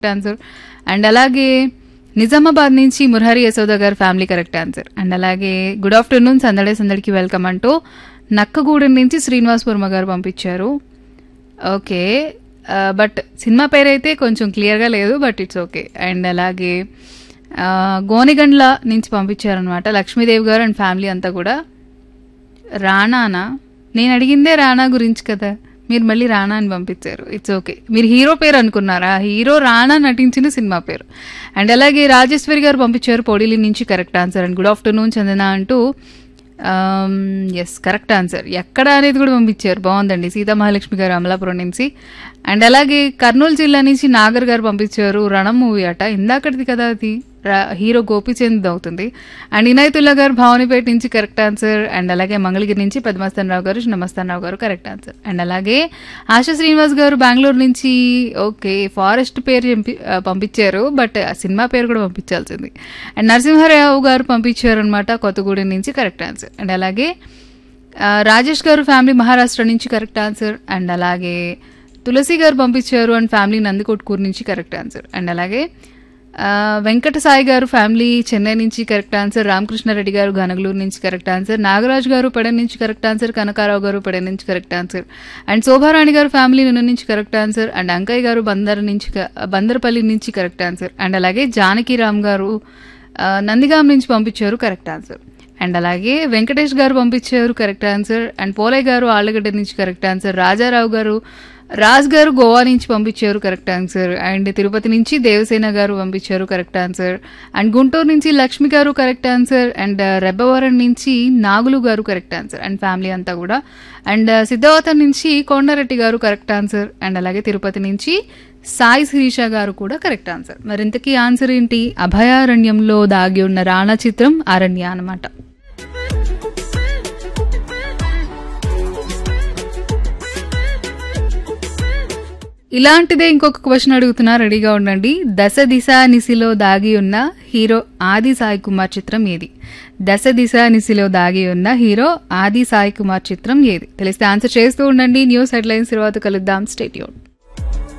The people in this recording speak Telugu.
ఆన్సర్ అండ్ అలాగే నిజామాబాద్ నుంచి Murahari Yashoda garu family correct answer and అలాగే గుడ్ ఆఫ్టర్నూన్ సందడే సందడికి వెల్కమ్ అంటూ నక్కగూడెం నుంచి శ్రీనివాస్ వర్మ గారు పంపించారు ఓకే బట్ సినిమా పేరైతే కొంచెం క్లియర్గా లేదు బట్ ఇట్స్ ఓకే అండ్ అలాగే ఆ, గోనిగండ్ల నుంచి పంపించారనమాట లక్ష్మీదేవి గారు అండ్ ఫ్యామిలీ అంతా కూడా రాణానా నేను అడిగిందే రాణా గురించి కదా మీరు మళ్ళీ రాణా అని పంపించారు ఇట్స్ ఓకే మీరు హీరో పేరు అనుకున్నారా హీరో రాణా నటించిన సినిమా పేరు అండ్ అలాగే రాజేశ్వరి గారు పంపించారు పొడిలి నుంచి correct answer and good afternoon Chandana అంటూ ఎస్ కరెక్ట్ ఆన్సర్ ఎక్కడ అనేది కూడా పంపించారు బాగుందండి సీతామహాలక్ష్మి గారు అమలాపురం నుంచి అండ్ అలాగే కర్నూలు జిల్లా నుంచి నాగర్ గారు పంపించారు రణం మూవీ అట ఇందాకటిది కదా అది రా- హీరో గోపిచంద్ అవుతుంది అండ్ ఇనాయతుల్లా గారు భావనిపేట నుంచి కరెక్ట్ ఆన్సర్ అండ్ అలాగే మంగళగిరి నుంచి పద్మస్థాన్ రావు గారు నమస్తాన్ రావు గారు కరెక్ట్ ఆన్సర్ అండ్ అలాగే ఆశా శ్రీనివాస్ గారు బెంగళూరు నుంచి ఓకే ఫారెస్ట్ పేరు చెంపి- ఆ, పంపించారు బట్ ఆ సినిమా పేరు కూడా పంపించాల్సింది అండ్ నరసింహారావు గారు పంపించారు అనమాట కొత్తగూడెం నుంచి కరెక్ట్ ఆన్సర్ అండ్ అలాగే ఆ, రాజేష్ గారు ఫ్యామిలీ మహారాష్ట్ర నుంచి కరెక్ట్ ఆన్సర్ అండ్ అలాగే తులసి గారు పంపించారు అండ్ ఫ్యామిలీ నందికొట్కూరు నుంచి కరెక్ట్ ఆన్సర్ అండ్ అలాగే ఆ, వెంకట సాయి గారు ఫ్యామిలీ చెన్నై నుంచి కరెక్ట్ ఆన్సర్ రామకృష్ణారెడ్డి గారు గనగలూరు నుంచి కరెక్ట్ ఆన్సర్ నాగరాజు గారు పెడ నుంచి కరెక్ట్ ఆన్సర్ కనకారావు గారు పెడ నుంచి కరెక్ట్ ఆన్సర్ అండ్ శోభారాణి గారు ఫ్యామిలీ నిన్న నుంచి కరెక్ట్ ఆన్సర్ అండ్ అంకయ్య గారు బందర్ నుంచి క- బందరపల్లి నుంచి కరెక్ట్ ఆన్సర్ అండ్ అలాగే జానకిరామ్ గారు ఆ, నందిగాం నుంచి పంపించారు కరెక్ట్ ఆన్సర్ అండ్ అలాగే వెంకటేష్ గారు పంపించారు కరెక్ట్ ఆన్సర్ అండ్ పోలయ్య గారు ఆళ్ళగడ్డ నుంచి కరెక్ట్ ఆన్సర్ రాజారావు గారు రాజ్ గారు గోవా నుంచి పంపించారు కరెక్ట్ ఆన్సర్ అండ్ తిరుపతి నుంచి దేవసేన గారు పంపించారు కరెక్ట్ ఆన్సర్ అండ్ గుంటూరు నుంచి లక్ష్మి గారు కరెక్ట్ ఆన్సర్ అండ్ రెబ్బవరం నుంచి నాగులు గారు కరెక్ట్ ఆన్సర్ అండ్ ఫ్యామిలీ అంతా కూడా అండ్ సిద్ధవతం నుంచి కొండారెడ్డి గారు కరెక్ట్ ఆన్సర్ అండ్ అలాగే తిరుపతి నుంచి సాయి శిరీష గారు కూడా కరెక్ట్ ఆన్సర్ మరి ఇంతకీ ఆన్సర్ ఏంటి అభయారణ్యంలో దాగి ఉన్న రాణా చిత్రం అరణ్య అన్నమాట ఇలాంటిదే ఇంకొక క్వశ్చన్ అడుగుతున్నా రెడీగా ఉండండి దశ దిశ నిశిలో దాగి ఉన్న హీరో ఆది సాయి కుమార్ చిత్రం ఏది దశ దిశ నిశిలో దాగి ఉన్న హీరో ఆది సాయి కుమార్ చిత్రం ఏది తెలిస్తే ఆన్సర్ చేస్తూ ఉండండి న్యూస్ హెడ్లైన్స్ తర్వాత కలుద్దాం స్టేట్యూన్